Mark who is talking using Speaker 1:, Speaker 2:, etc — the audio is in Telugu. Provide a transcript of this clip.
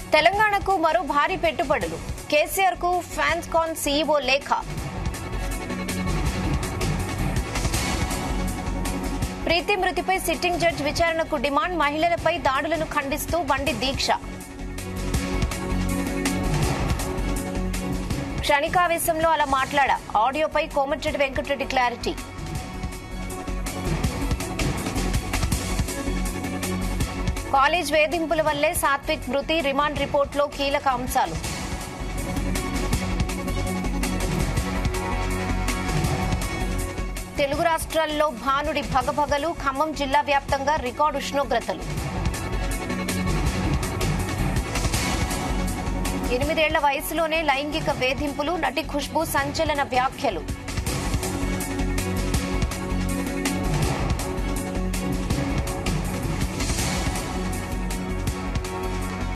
Speaker 1: తెలంగాణకు మరో భారీ పెట్టుబడులు కేసీఆర్ కు ఫ్యాన్స్కాన్ సీఈఓ లేఖ ప్రీతి మృతిపై సిట్టింగ్ జడ్జ్ విచారణకు డిమాండ్ మహిళలపై దాడులను ఖండిస్తూ బండి దీక్ష క్షణికావేశంలో అలా మాట్లాడా ఆడియోపై కోమటిరెడ్డి వెంకటరెడ్డి క్లారిటీ కాలేజ్ వేధింపుల వల్లే సాత్విక్ మృతి రిమాండ్ రిపోర్టులో కీలక అంశాలు తెలుగు రాష్ట్రాల్లో భానుడి భగభగలు ఖమ్మం జిల్లా వ్యాప్తంగా రికార్డు ఉష్ణోగ్రతలు ఎనిమిదేళ్ల వయసులోనే లైంగిక వేధింపులు నటి ఖుష్బు సంచలన వ్యాఖ్యలు